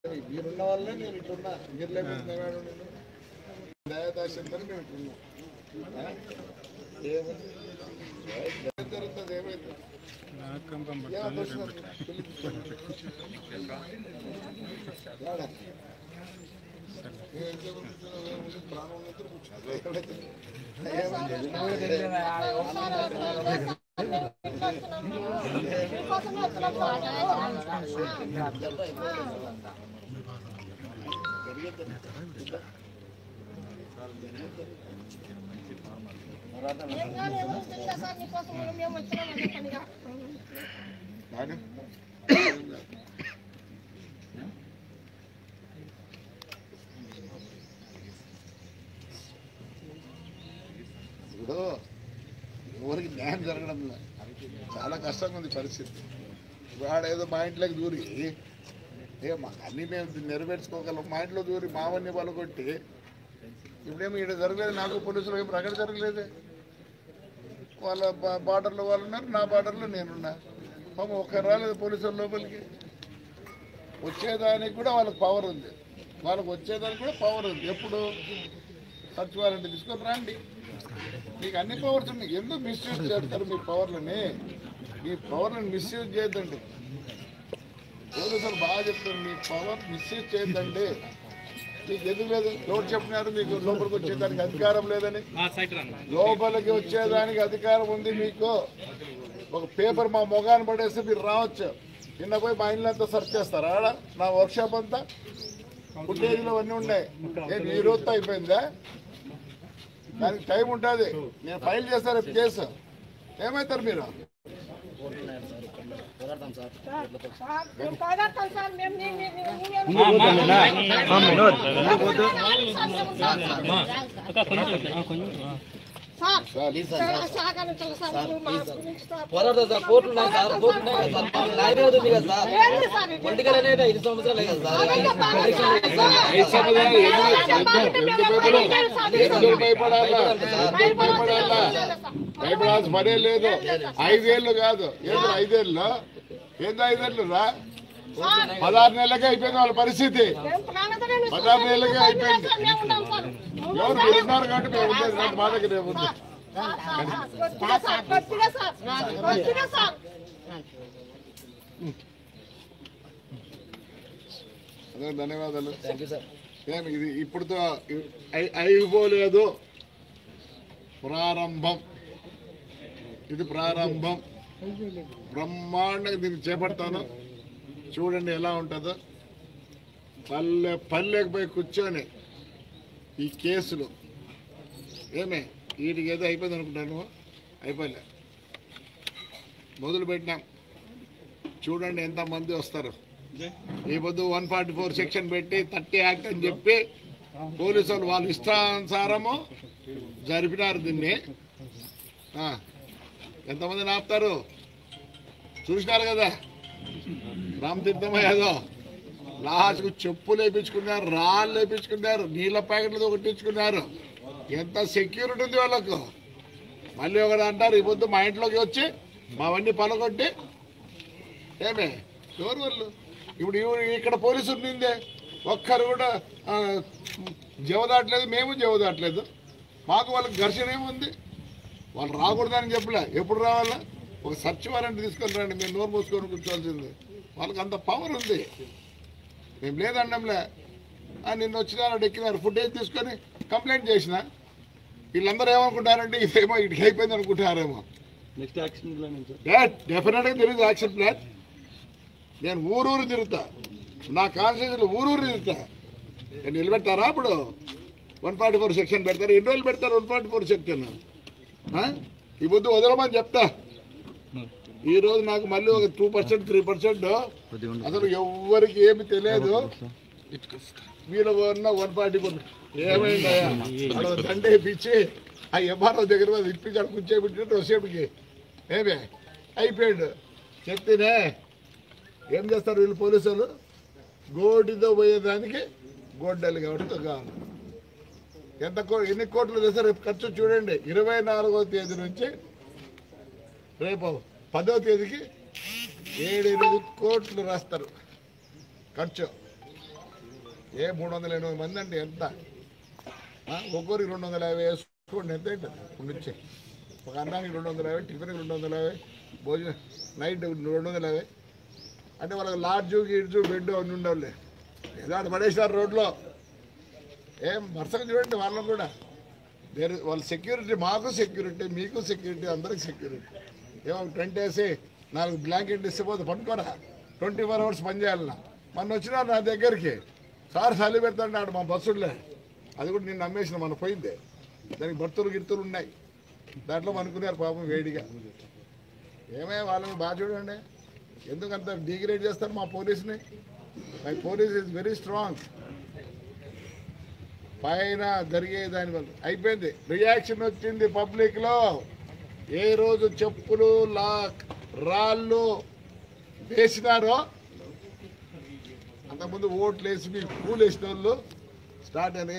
మీరున్న వల్లే నేను ఇట్లున్నా మీరు లేకపోతే నేను దయాదాశంతో మేము ఇట్లున్నాం ఆ? ఏమని ఏం జరుగుతుంది ఏమైంది ఏ ఆపరేషన్ అది? పెళ్లి రాడా? ఏం జరుగుతుందో ఏముంది? ప్రాణం ఉన్నంత కూర్చో. నాని? ఇప్పుడు ఎవరికి న్యాయం జరగడం లే. చాలా కష్టంగా ఉంది పరిస్థితి వాడేదో మా ఇంట్లోకి దూరి ఏ మా అన్ని మేము నెరవేర్చుకోగలం మా ఇంట్లో దూరి మావన్నీ పలకొట్టి ఇప్పుడేమో ఇక్కడ జరగలేదు నాకు పోలీసులు ఏం అక్కడ జరగలేదే వాళ్ళ బా- బార్డర్లో వాళ్ళు ఉన్నారు నా బార్డర్లో నేనున్నా పాపం ఒక్కరు రాలేదు పోలీసుల లోపలికి వచ్చేదానికి కూడా వాళ్ళకి పవర్ ఉంది వాళ్ళకి వచ్చేదానికి కూడా పవర్ ఉంది ఎప్పుడు సర్చ్ వారెంట్ తీసుకొని రండి మీకు అన్ని పవర్స్ ఉన్నాయి ఎందుకు మిస్యూజ్ చేస్తారు మీ పవర్లని మీ పవర్లను మిస్యూజ్ చేయొద్దండి పోలీసులు బాగా చెప్తారు మీ పవర్ మిస్యూజ్ చేయొద్దండి మీకు ఎందుకు లేదు ఎవరు చెప్పినారు మీకు లోపలికి వచ్చేదానికి అధికారం లేదని లోపలికి వచ్చేదానికి అధికారం ఉంది మీకు ఒక పేపర్ మా మొగాన్ని పడేస్తే మీరు రావచ్చు నిన్న పోయి మా ఇల్లు అంతా సెర్చ్ చేస్తారా ఆడ నా వర్క్షాప్ అంతా ఫుటేజ్లో అన్నీ ఉన్నాయి ఏం ఈ రోజుతో అయిపోయిందా దానికి టైం ఉంటుంది నేను ఫైల్ చేస్తాను రేపు కేసు ఏమవుతారు మీరు పోరాడతాం సార్ కోర్టులు ఉన్నాయి సార్ కోర్టులు ఉన్నాయి కదా సార్ న్యాయం అవుతుంది కదా సార్ పొలిటికల్ అనేది ఐదు సంవత్సరాలే కదా సార్ ఎందుకు భయపడాలా ఎందుకు భయపడాలా భయపడాల్సిన పనే లేదు ఐదేళ్ళు కాదు ఏంది ఐదేళ్ళు ఏంది ఐదేళ్ళు రా పదహారు నెలలకే అయిపోయింది వాళ్ళ పరిస్థితి పదహారు నెలలకే అయిపోయింది ఎవరు మీరు ఉన్నారు కాబట్టి మేము ఉండేది కాబట్టి మా దగ్గర ఏముంది అదే ధన్యవాదాలు థ్యాంక్ యూ సార్ ఏం ఇది ఇప్పుడుతో అయి- అయిపోలేదు ప్రారంభం ఇది ప్రారంభం బ్రహ్మాండంగా దీన్ని చేపడతాను చూడండి ఎలా ఉంటుందో పల్లె పల్లెకి పోయి కూర్చొని ఈ కేసులు ఏమే వీటికి ఏదో అయిపోయింది అనుకుంటాను అయిపోలే మొదలు పెట్టినాం చూడండి ఎంతమంది వస్తారు ఈ పొద్దు వన్ ఫార్టీ ఫోర్ సెక్షన్ పెట్టి థర్టీ యాక్ట్ అని చెప్పి పోలీసు వాళ్ళు వాళ్ళ ఇష్టానుసారము జరిపినారు దీన్ని ఆ, ఎంతమందిని ఆపుతారు చూసినారు కదా రామతీర్థమ ఏదో లాస్ట్కు చెప్పులు వేయించుకున్నారు రాళ్ళు వేయించుకున్నారు నీళ్ళ ప్యాకెట్లు కొట్టించుకున్నారు ఎంత సెక్యూరిటీ ఉంది వాళ్ళకు మళ్ళీ ఒకటి అంటారు ఈ పొద్దు మా ఇంట్లోకి వచ్చి మావన్నీ పలగొట్టి ఏమే ఎవరు వాళ్ళు ఇప్పుడు ఇవి- ఇక్కడ పోలీసు నిందే ఒక్కరు కూడా ఆ, జవదాట్లేదు మేము జవదాట్లేదు మాకు వాళ్ళకి ఘర్షణ ఏముంది వాళ్ళు రాకూడదని చెప్పలే ఎప్పుడు రావాలా ఒక సర్చ్ వారెంట్ తీసుకొని రండి మీరు నోరు మూసుకొని కూర్చోవాల్సింది వాళ్ళకి అంత పవర్ ఉంది మేము లేదన్నంలే ఆ, నిన్న వచ్చినారు ఎక్కినారు ఫుటేజ్ తీసుకొని కంప్లైంట్ చేసిన వీళ్ళందరూ ఏమనుకుంటారంటే ఇదేమో ఇటుకి అయిపోయింది అనుకుంటారేమో నెక్స్ట్ యాక్షన్ ప్లాన్ ఏంటి సార్ డెఫినెట్గా తెలియదు యాక్షన్ ప్లాన్ నేను ఊరూరు తిరుగుతా నా కాన్స్టిట్యూన్సీలో ఊరూరు తిరుగుతా నేను నిలబెడతారా అప్పుడు వన్ ఫార్టీ ఫోర్ సెక్షన్ పెడతారు ఎన్ని రోజులు పెడతారు వన్ ఫార్టీ ఫోర్ సెక్షన్ ఆ? ఈ పొద్దు వదలమని చెప్తా ఈ రోజు నాకు మళ్ళీ ఒక టూ పర్సెంట్ త్రీ పర్సెంట్ అసలు ఎవ్వరికి ఏమి తెలియదు వీళ్ళు ఉన్న వన్ ఫార్టీ ఫోర్ ఏమైందయ్యా అక్కడ దండే ఇప్పించి ఆ ఎంఆర్ఓ దగ్గర పోయి ఇప్పించి అక్కడ కూర్చోబెట్టి వచ్చేటికి ఏమే అయిపోయాడు చెప్తేనే ఏం చేస్తారు వీళ్ళు పోలీసులు గోటితో పోయేదానికి గొడ్డలు కాబట్టి కావాలి ఎంత కో- ఎన్ని కోట్లు చేస్తారు రేపు ఖర్చు చూడండి ఇరవై నాలుగో తేదీ నుంచి రేపు పదో తేదీకి ఏడు ఎనిమిది కోట్లు రాస్తారు ఖర్చు ఏ మూడు వందల ఎనభై మంది అంటే ఎంత ఆ, ఒక్కొరికి రెండు వందల యాభై వేసుకోండి ఎంత అవుతుంది ఉండిచ్చే ఒక అన్నానికి రెండు వందల యాభై టిఫిన్కి రెండు వందల యాభై భోజనం నైట్ రెండు వందల యాభై అంటే వాళ్ళకి లాడ్జు గిడ్జు బెడ్ అన్నీ ఉండవులే ఏదో అటు పడేసినారు రోడ్లో ఏం వరుసగా చూడండి వాళ్ళని కూడా దేర్ వాళ్ళ సెక్యూరిటీ మాకు సెక్యూరిటీ మీకు సెక్యూరిటీ అందరికి సెక్యూరిటీ ఏమో టెంట్ వేసి నాలుగు బ్లాంకెట్ ఇస్తే పోతే పండుకోరా ట్వంటీ ఫోర్ అవర్స్ పని చేయాలన్నా మొన్న వచ్చినారు నా దగ్గరికి సార్ చలి పెడతాడు మా బస్సులే అది కూడా నేను నమ్మేసిన మన పోయిందే దానికి భర్తలు గిర్తులు ఉన్నాయి దాంట్లో అనుకున్నారు పాపం వేడిగా ఏమే వాళ్ళని బాగా చూడండి ఎందుకు అంత డిగ్రేడ్ చేస్తారు మా పోలీస్ని my police is very strong పైన జరిగే దాని వల్ల అయిపోయింది రియాక్షన్ వచ్చింది పబ్లిక్ లో ఏ రోజు చెప్పులు లా రాళ్ళు వేసినారో అంతకుముందు ఓట్లు వేసి మీకు పూలు వేసిన వాళ్ళు స్టార్ట్ అని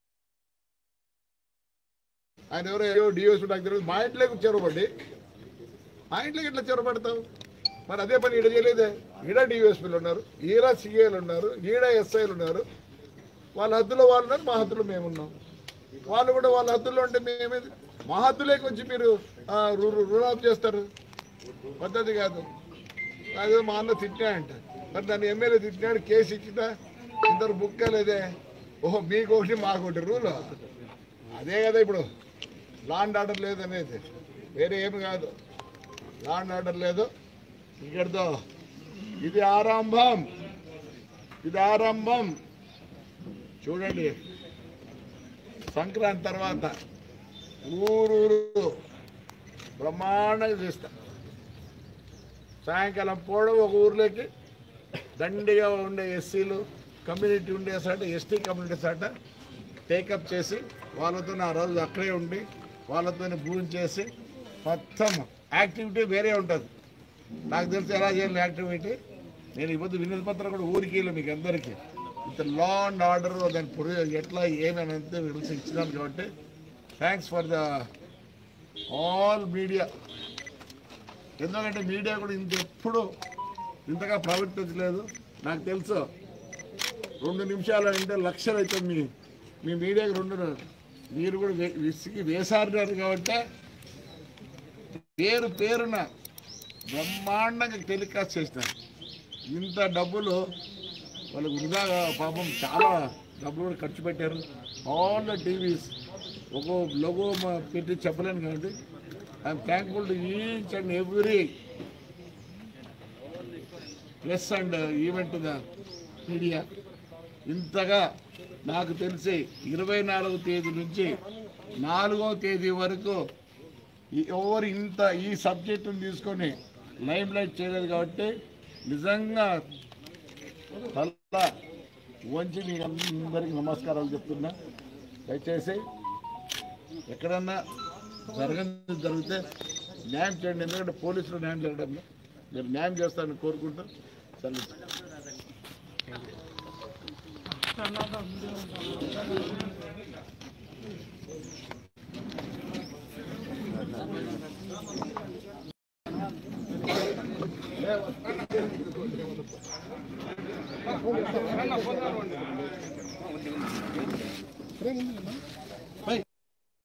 ఆయన ఎవరో ఏదో డిఓసి నాకు తెలియదు మా ఇంట్లోకి చొరబడి మా ఇంట్లోకి ఎట్లా చొరబడతావు మరి అదే పని ఈడ చేయలేదే ఈడ డిఎస్పీలు ఉన్నారు ఈడ సిఏలు ఉన్నారు ఈడ ఎస్ఐలు ఉన్నారు వాళ్ళ హద్దులో వాళ్ళు ఉన్నారు మా హద్దులో మేము ఉన్నాం వాళ్ళు కూడా వాళ్ళ హద్దుల్లో ఉంటే మేమే మా హద్దులోకి వచ్చి మీరు ఆ, రు- రు- రూల్ ఆఫ్ చేస్తారు పద్ధతి కాదు అదే మా అన్న తిట్టినాడంట మరి దాన్ని ఎమ్మెల్యే తిట్టినాడు కేసు ఇచ్చిందా ఇద్దరు బుక్కలేదే ఓహో మీకు ఒకటి మాకు ఒకటి రూల్ అదే కదా ఇప్పుడు లా అండ్ ఆర్డర్ లేదు అనేది వేరే ఏమి కాదు లా అండ్ ఆర్డర్ లేదు ఇక్కడితో ఇది ఆరంభం ఇది ఆరంభం చూడండి సంక్రాంతి తర్వాత ఊరూరు బ్రహ్మాండంగా చేస్తా సాయంకాలం పోవడం ఒక ఊర్లోకి దండిగా ఉండే ఎస్సీలు కమ్యూనిటీ ఉండే సాట ఎస్టీ కమ్యూనిటీ సాట టేకప్ చేసి వాళ్ళతో ఆ రోజు అక్కడే ఉండి వాళ్ళతో భూమి చేసి మొత్తం యాక్టివిటీ వేరే ఉంటుంది నాకు తెలిసి ఎలా చేయాలి యాక్టివిటీ నేను ఈ పొద్దు వినతి పత్రం కూడా ఊరికి వెళ్ళి మీకు అందరికీ ఇంత లా అండ్ ఆర్డర్ దాని పురి ఎట్లా ఏమని అంతే తెలిసి ఇచ్చినాను కాబట్టి thanks for the all media ఎందుకంటే మీడియా కూడా ఇంత ఎప్పుడు ఇంతగా ప్రవర్తించలేదు నాకు తెలుసు రెండు నిమిషాలు అంటే లక్షలు అవుతుంది మీ మీ మీడియాకి రెండు మీరు కూడా వే- విసిగి వేసారినారు కాబట్టి పేరు పేరున బ్రహ్మాండంగా టెలికాస్ట్ చేసినారు ఇంత డబ్బులు వాళ్ళకు వృధాగా పాపం చాలా డబ్బులు కూడా ఖర్చు పెట్టారు ఆల్ ద టీవీస్ ఒక లోగో పెట్టి చెప్పలేను కాబట్టి I'm thankful to each and every press and event the media ఇంతగా నాకు తెలిసి ఇరవై నాలుగవ తేదీ నుంచి నాలుగవ తేదీ వరకు ఈ- ఎవరు ఇంత ఈ సబ్జెక్టును తీసుకొని లైమ్ లైట్ చేయలేదు కాబట్టి నిజంగా తల వంచి మీకు అందరికీ నమస్కారాలు చెప్తున్నా దయచేసి ఎక్కడన్నా జరగని జరిగితే న్యాయం చేయండి ఎందుకంటే పోలీసులు న్యాయం జరగడం లేదు. మీరు న్యాయం చేస్తారని కోరుకుంటూ సెలవు రేపు